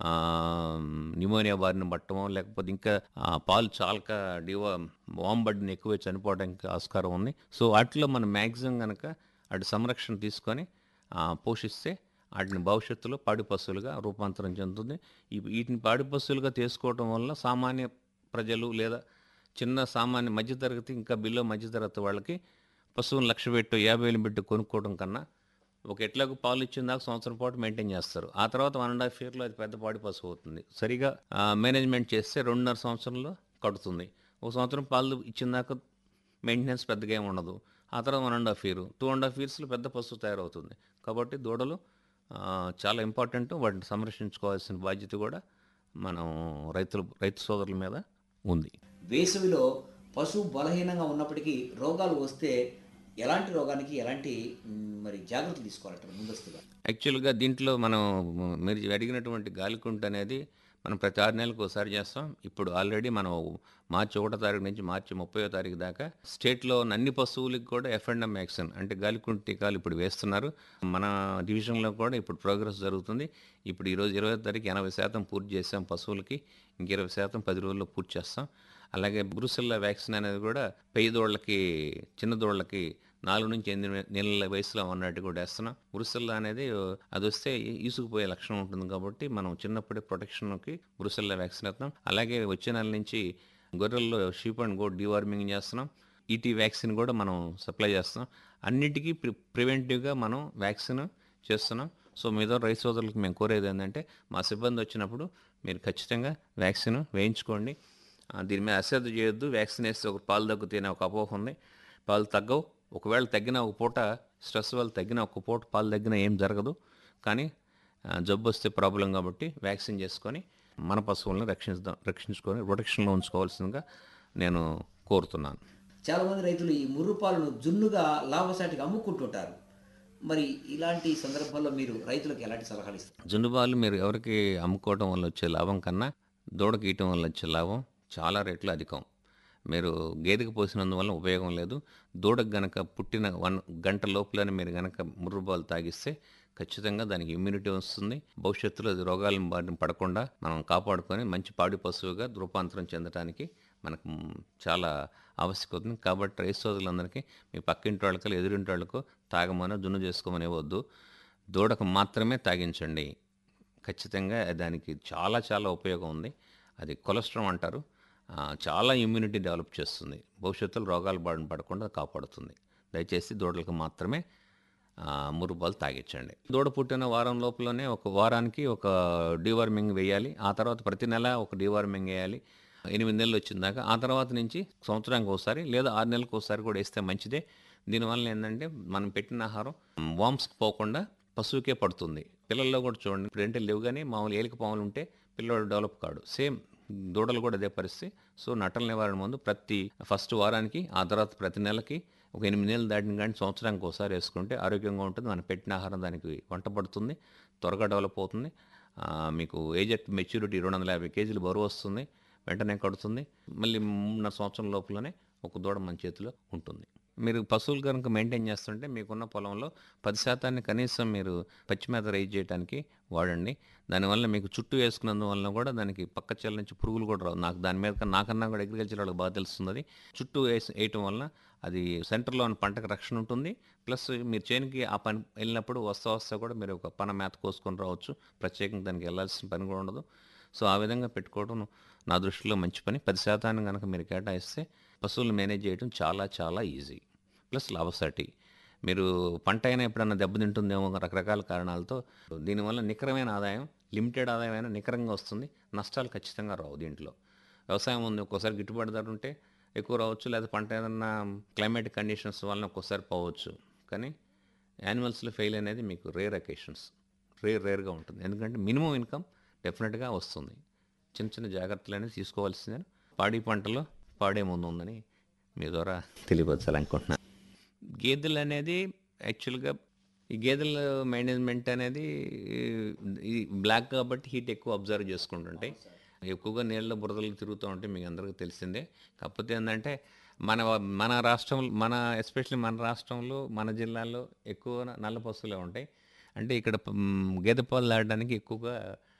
Pneumonia బారిన పట్టడమో లేకపోతే ఇంకా ఆ, పాలు చాలక డివా వాంబడిని ఎక్కువ ఆస్కారం ఆస్కారం ఉంది సో వాటిలో మనం మ్యాక్సిమం కనుక అటు సంరక్షణ తీసుకొని ఆ, పోషిస్తే వాటిని భవిష్యత్తులో పాడి పశువులుగా రూపాంతరం చెందుతుంది ఈ- వీటిని పాడి పశువులుగా తీసుకోవడం వల్ల సామాన్య ప్రజలు లేదా చిన్న సామాన్య మధ్యతరగతి ఇంకా బిలో మధ్యతరగతి వాళ్ళకి పశువుని లక్ష పెట్టు యాభై వేలు పెట్టి కొనుక్కోవడం కన్నా ఒక ఎట్లాగో పాలు ఇచ్చిన దాకా సంవత్సరం పాటు మెయింటైన్ చేస్తారు ఆ తర్వాత వన్ అండ్ హాఫ్ ఇయర్లో అది పెద్ద పాడి పశువు అవుతుంది సరిగా మేనేజ్మెంట్ చేస్తే రెండున్నర సంవత్సరంలో కడుతుంది ఒక సంవత్సరం పాలు ఇచ్చిన దాకా మెయింటెనెన్స్ పెద్దగా ఏమి ఉండదు ఆ తర్వాత one and half year two and half ఇయర్స్లో పెద్ద పశువు తయారవుతుంది కాబట్టి దూడలు ఆ, చాలా ఇంపార్టెంట్ వాటిని సంరక్షించుకోవాల్సిన బాధ్యత కూడా మనం రైతులు రైతు సోదరుల మీద ఉంది వేసవిలో పశువు బలహీనంగా ఉన్నప్పటికీ రోగాలు వస్తే ఎలాంటి రోగానికి ఎలాంటి మ్, మరి జాగ్రత్తలు తీసుకోవాలంటారు ముందస్తుగా యాక్చువల్గా దీంట్లో మనం మీరు అడిగినటువంటి గాలికుంట అనేది మనం ప్రతి ఆరు నెలలకు ఒకసారి చేస్తాం ఇప్పుడు ఆల్రెడీ మనం మార్చి ఒకటో తారీఖు నుంచి మార్చి ముప్పై తారీఖు దాకా స్టేట్లో ఉన్న అన్ని పశువులకి కూడా ఎఫ్ఎండ్ఎం వ్యాక్సిన్ అంటే గాలికుంట టీకాలు ఇప్పుడు వేస్తున్నారు మన డివిజన్లో కూడా ఇప్పుడు ప్రోగ్రెస్ జరుగుతుంది ఇప్పుడు ఈరోజు ఇరవై తారీఖు ఎనభై శాతం పూర్తి చేసాం పశువులకి ఇంక ఇరవై శాతం పది రోజుల్లో పూర్తి చేస్తాం అలాగే బ్రూసెల్లా వ్యాక్సిన్ అనేది కూడా పెయ్యి దోళ్ళకి చిన్న దోళ్ళకి నాలుగు నుంచి ఎనిమిది నెలల వయసులో ఉన్నట్టు కూడా వేస్తున్నాం బ్రూసెల్లా అనేది అది వస్తే ఈసుకుపోయే లక్షణం ఉంటుంది కాబట్టి మనం చిన్నప్పుడే ప్రొటెక్షన్కి బ్రూసెల్లా వ్యాక్సిన్ వేస్తున్నాం అలాగే వచ్చే నెల నుంచి గొర్రెల్లో షీప్ అండ్ గోడ్ డివార్మింగ్ చేస్తున్నాం ఈటీ వ్యాక్సిన్ కూడా మనం సప్లై చేస్తున్నాం అన్నిటికీ ప్రి ప్రివెంటివ్గా మనం వ్యాక్సిన్ చేస్తున్నాం సో మీద రైతు సోదరులకు మేము కోరేది ఏంటంటే మా సిబ్బంది వచ్చినప్పుడు మీరు ఖచ్చితంగా వ్యాక్సిన్ వేయించుకోండి ఆ, దీని మీద అశ్రద్ధ చేయొద్దు వ్యాక్సిన్ వేస్తే ఒక పాలు తగ్గుతేనే ఒక అపోహ ఉంది పాలు తగ్గవు ఒకవేళ తగ్గిన ఒక పూట స్ట్రెస్ వల్ల తగ్గిన ఒక పూట పాలు తగ్గినా ఏం జరగదు కానీ ఆ, జబ్బు వస్తే ప్రాబ్లం కాబట్టి వ్యాక్సిన్ చేసుకొని మన పశువులను రక్షించుదాం రక్షించుకొని ప్రొటెక్షన్లో ఉంచుకోవాల్సిందిగా నేను కోరుతున్నాను చాలా మంది రైతులు ఈ ముర్రు పాలను జున్నుగా లాభసాటికి అమ్ముకుంటుంటారు మరి ఇలాంటి సందర్భాల్లో మీరు రైతులకు ఎలాంటి సలహాలు ఇస్తారు జున్నుబాలు మీరు ఎవరికి అమ్ముకోవడం వల్ల వచ్చే లాభం కన్నా దూడకి ఇయటం వల్ల వచ్చే లాభం చాలా రెట్లు అధికం మీరు గేదెకి పోసినందువల్ల ఉపయోగం లేదు దూడకు గనక పుట్టిన వన్ గంట లోపలనే మీరు గనక ముర్రుబాలు తాగిస్తే ఖచ్చితంగా దానికి ఇమ్యూనిటీ వస్తుంది భవిష్యత్తులో అది రోగాల బారిన పడకుండా మనం కాపాడుకొని మంచి పాడి పశువుగా రూపాంతరం చెందడానికి మనకు మ్, చాలా ఆవశ్యకత ఉంది కాబట్టి రైతు సోదరులందరికీ మీ పక్కింటి వాళ్ళకో ఎదురింటి వాళ్ళకో తాగమనో దున్ను చేసుకోమని వద్దు దూడకు మాత్రమే తాగించండి ఖచ్చితంగా దానికి చాలా చాలా ఉపయోగం ఉంది అది కొలెస్ట్రాల్ అంటారు ఆ, చాలా ఇమ్యూనిటీ డెవలప్ చేస్తుంది భవిష్యత్తులో రోగాలు బారిన పడకుండా కాపాడుతుంది దయచేసి దూడలకు మాత్రమే ఆ, మురుబాలు తాగించండి దూడ పుట్టిన వారం లోపలనే ఒక వారానికి ఒక డీవార్మింగ్ వేయాలి ఆ తర్వాత ప్రతి నెల ఒక డీవార్మింగ్ వేయాలి ఎనిమిది నెలలు వచ్చిన దాకా ఆ తర్వాత నుంచి సంవత్సరానికి ఒకసారి లేదా ఆరు నెలలకు ఒకసారి కూడా వేస్తే మంచిదే దీనివల్ల ఏంటంటే మనం పెట్టిన ఆహారం వామ్స్ పోకుండా పశువుకే పడుతుంది పిల్లల్లో కూడా చూడండి ఇప్పుడు ఏంటంటే లేవు కానీ మామూలు ఏలిక పాములు ఉంటే పిల్లవాడు డెవలప్ కాడు సేమ్ దూడలు కూడా అదే పరిస్థితి సో నటల నివారణ ముందు ప్రతి ఫస్ట్ వారానికి ఆ తర్వాత ప్రతి నెలకి ఒక ఎనిమిది నెలలు దాటిన కానీ సంవత్సరానికి ఒకసారి వేసుకుంటే ఆరోగ్యంగా ఉంటుంది మనం పెట్టిన ఆహారం దానికి వంట పడుతుంది త్వరగా డెవలప్ అవుతుంది ఆ, మీకు ఏజ్ అట్ మెచ్యూరిటీ రెండు వందల యాభై కేజీలు బరువు వస్తుంది వెంటనే కడుతుంది మళ్ళీ మూడున్నర సంవత్సరం లోపలనే ఒక దూడ మన చేతిలో ఉంటుంది మీరు పశువులు కనుక మెయింటైన్ చేస్తుంటే మీకున్న పొలంలో పది శాతాన్ని కనీసం మీరు పచ్చిమేత రైజ్ చేయడానికి వాడండి దానివల్ల మీకు చుట్టూ వేసుకున్నందువల్ల కూడా దానికి పక్క చెల్ల నుంచి పురుగులు కూడా రావు నాకు దాని మీద కన్నా- నాకన్నా కూడా అగ్రికల్చర్ వాళ్ళకి బాగా తెలుస్తుంది అది. చుట్టూ వేసి వేయటం వల్ల అది సెంటర్లో ఉన్న పంటకు రక్షణ ఉంటుంది ప్లస్ మీరు చేనుకి ఆ పని వెళ్ళినప్పుడు వస్తా వస్తా కూడా మీరు ఒక పన మేత కోసుకొని రావచ్చు ప్రత్యేకంగా దానికి వెళ్ళాల్సిన పని కూడా ఉండదు సో ఆ విధంగా పెట్టుకోవడం నా దృష్టిలో మంచి పని పది శాతాన్ని కనుక మీరు కేటాయిస్తే పశువులు మేనేజ్ చేయడం చాలా చాలా ఈజీ ప్లస్ లాభసాటి మీరు పంట అయినా ఎప్పుడన్నా దెబ్బతింటుందేమో రకరకాల కారణాలతో దీనివల్ల నికరమైన ఆదాయం లిమిటెడ్ ఆదాయం అయినా నికరంగా వస్తుంది నష్టాలు ఖచ్చితంగా రావు దీంట్లో వ్యవసాయం ఉంది ఒక్కోసారి గిట్టుబాటు ధర ఉంటే ఎక్కువ రావచ్చు లేదా పంట ఏదన్నా క్లైమాటిక్ కండిషన్స్ వలన ఒక్కోసారి పోవచ్చు కానీ యానిమల్స్లో ఫెయిల్ అనేది మీకు రేర్ అకేషన్స్ రేర్ రేర్గా ఉంటుంది ఎందుకంటే మినిమం ఇన్కమ్ డెఫినెట్గా వస్తుంది చిన్న చిన్న జాగ్రత్తలు అనేది తీసుకోవాల్సిందే పాడి పంటలో పాడే ముందు ఉందని మీ ద్వారా తెలియపరచాలనుకుంటున్నాను గేదెలు అనేది యాక్చువల్గా ఈ గేదెల మేనేజ్మెంట్ అనేది ఈ బ్లాక్ కాబట్టి హీట్ ఎక్కువ అబ్జర్వ్ చేసుకుంటుంటాయి ఎక్కువగా నీళ్ళ బురదలు తిరుగుతూ ఉంటాయి మీకు అందరికీ తెలిసిందే కాకపోతే ఏంటంటే మన మన రాష్ట్రం మన ఎస్పెషల్లీ మన రాష్ట్రంలో మన జిల్లాలో ఎక్కువ నల్ల పశువులే ఉంటాయి అంటే ఇక్కడ మ్, గేదె పాలు తాగడానికి ఎక్కువగా